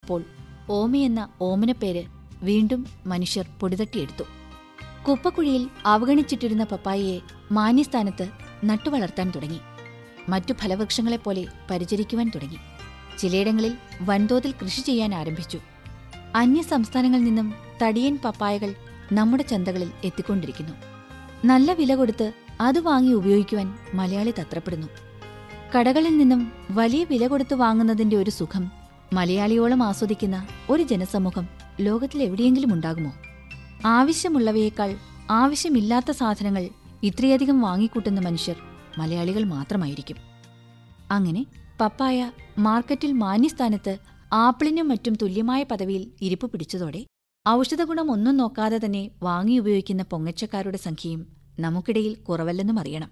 അപ്പോൾ ഓമയെന്ന ഓമനപ്പേര് വീണ്ടും മനുഷ്യർ പൊടിതട്ടിയെടുത്തു കുപ്പക്കുഴിയിൽ അവഗണിച്ചിട്ടിരുന്ന പപ്പായയെ മാന്യസ്ഥാനത്ത് നട്ടുവളർത്താൻ തുടങ്ങി മറ്റു ഫലവൃക്ഷങ്ങളെപ്പോലെ പരിചരിക്കുവാൻ തുടങ്ങി ചിലയിടങ്ങളിൽ വൻതോതിൽ കൃഷി ചെയ്യാൻ ആരംഭിച്ചു അന്യ സംസ്ഥാനങ്ങളിൽ നിന്നും തടിയൻ പപ്പായകൾ നമ്മുടെ ചന്തകളിൽ എത്തിക്കൊണ്ടിരിക്കുന്നു നല്ല വില കൊടുത്ത് അത് വാങ്ങി ഉപയോഗിക്കുവാൻ മലയാളി തത്രപ്പെടുന്നു കടകളിൽ നിന്നും വലിയ വില കൊടുത്ത് വാങ്ങുന്നതിന്റെ ഒരു സുഖം മലയാളിയോളം ആസ്വദിക്കുന്ന ഒരു ജനസമൂഹം ലോകത്തിൽ എവിടെയെങ്കിലും ഉണ്ടാകുമോ ആവശ്യമുള്ളവയേക്കാൾ ആവശ്യമില്ലാത്ത സാധനങ്ങൾ ഇത്രയധികം വാങ്ങിക്കൂട്ടുന്ന മനുഷ്യർ മലയാളികൾ മാത്രമായിരിക്കും അങ്ങനെ പപ്പായ മാർക്കറ്റിൽ മാന്യസ്ഥാനത്ത് ആപ്പിളിനും മറ്റും തുല്യമായ പദവിയിൽ ഇരിപ്പ് പിടിച്ചതോടെ ഔഷധഗുണം ഒന്നും നോക്കാതെ തന്നെ വാങ്ങി ഉപയോഗിക്കുന്ന പൊങ്ങച്ചക്കാരുടെ സംഖ്യയും നമുക്കിടയിൽ കുറവല്ലെന്നും അറിയണം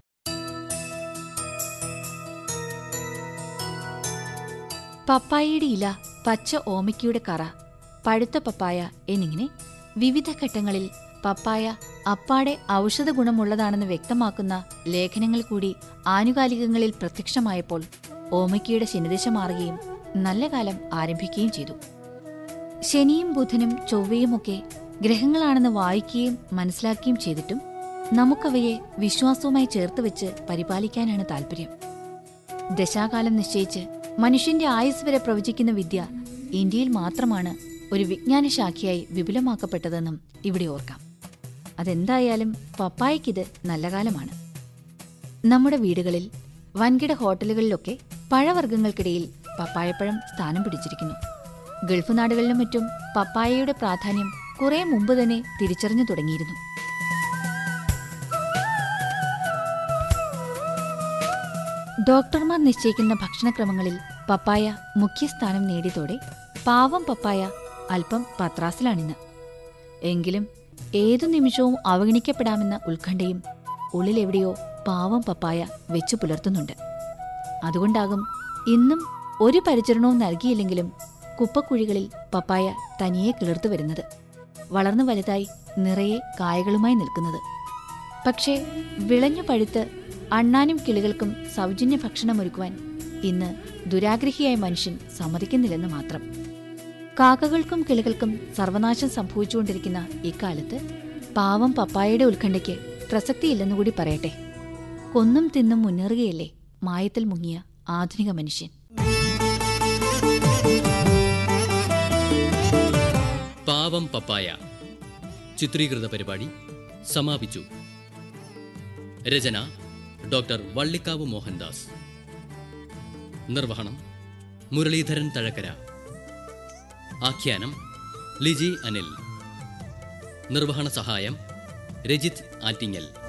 പപ്പായയുടെ ഇല പച്ച ഓമയ്ക്കയുടെ കറ പഴുത്ത പപ്പായ എന്നിങ്ങനെ വിവിധ ഘട്ടങ്ങളിൽ പപ്പായ അപ്പാടെ ഔഷധ ഗുണമുള്ളതാണെന്ന് വ്യക്തമാക്കുന്ന ലേഖനങ്ങൾ കൂടി ആനുകാലികങ്ങളിൽ പ്രത്യക്ഷമായപ്പോൾ ഓമയ്ക്കയുടെ ശനിദശ മാറുകയും നല്ല കാലം ആരംഭിക്കുകയും ചെയ്തു ശനിയും ബുധനും ചൊവ്വയുമൊക്കെ ഗ്രഹങ്ങളാണെന്ന് വായിക്കുകയും മനസ്സിലാക്കുകയും ചെയ്തിട്ടും നമുക്കവയെ വിശ്വാസവുമായി ചേർത്ത് വെച്ച് പരിപാലിക്കാനാണ് താൽപ്പര്യം ദശാകാലം നിശ്ചയിച്ച് മനുഷ്യന്റെ ആയുസ് വരെ പ്രവചിക്കുന്ന വിദ്യ ഇന്ത്യയിൽ മാത്രമാണ് ഒരു വിജ്ഞാനശാഖയായി വിപുലമാക്കപ്പെട്ടതെന്നും ഇവിടെ ഓർക്കാം അതെന്തായാലും പപ്പായയ്ക്കിത് നല്ല കാലമാണ് നമ്മുടെ വീടുകളിൽ വൻകിട ഹോട്ടലുകളിലൊക്കെ പഴവർഗ്ഗങ്ങൾക്കിടയിൽ പപ്പായപ്പഴം സ്ഥാനം പിടിച്ചിരിക്കുന്നു ഗൾഫ് നാടുകളിലും മറ്റും പപ്പായയുടെ പ്രാധാന്യം കുറെ മുമ്പ് തന്നെ തിരിച്ചറിഞ്ഞു തുടങ്ങിയിരുന്നു ഡോക്ടർമാർ നിശ്ചയിക്കുന്ന ഭക്ഷണക്രമങ്ങളിൽ പപ്പായ മുഖ്യസ്ഥാനം നേടിയതോടെ പാവം പപ്പായ അല്പം പത്രാസിലാണിന്ന് എങ്കിലും ഏതു നിമിഷവും അവഗണിക്കപ്പെടാമെന്ന ഉത്കണ്ഠയും ഉള്ളിലെവിടെയോ പാവം പപ്പായ വെച്ചു പുലർത്തുന്നുണ്ട് അതുകൊണ്ടാകും ഇന്നും ഒരു പരിചരണവും നൽകിയില്ലെങ്കിലും കുപ്പക്കുഴികളിൽ പപ്പായ തനിയെ കിളിർത്തു വരുന്നത് വളർന്നു വലുതായി നിറയെ കായകളുമായി നിൽക്കുന്നത് പക്ഷേ വിളഞ്ഞു പഴുത്ത് അണ്ണാനും കിളികൾക്കും സൗജന്യ ഭക്ഷണമൊരുക്കുവാൻ ഇന്ന് ദുരാഗ്രഹിയായ മനുഷ്യൻ സമ്മതിക്കുന്നില്ലെന്ന് മാത്രം കാക്കകൾക്കും കിളികൾക്കും സർവനാശം സംഭവിച്ചുകൊണ്ടിരിക്കുന്ന ഇക്കാലത്ത് പാവം പപ്പായയുടെ ഉത്കണ്ഠയ്ക്ക് പ്രസക്തിയില്ലെന്നുകൂടി പറയട്ടെ കൊന്നും തിന്നും മുന്നേറുകയല്ലേ മായത്തിൽ മുങ്ങിയ ആധുനിക മനുഷ്യൻ പാവം പപ്പായ ചിത്രീകൃത പരിപാടി സമാപിച്ചു രചന ഡോക്ടർ വള്ളിക്കാവ് മോഹൻദാസ് നിർവഹണം മുരളീധരൻ തഴക്കര ആഖ്യാനം ലിജി അനിൽ നിർവഹണ സഹായം രജിത് ആറ്റിങ്ങൽ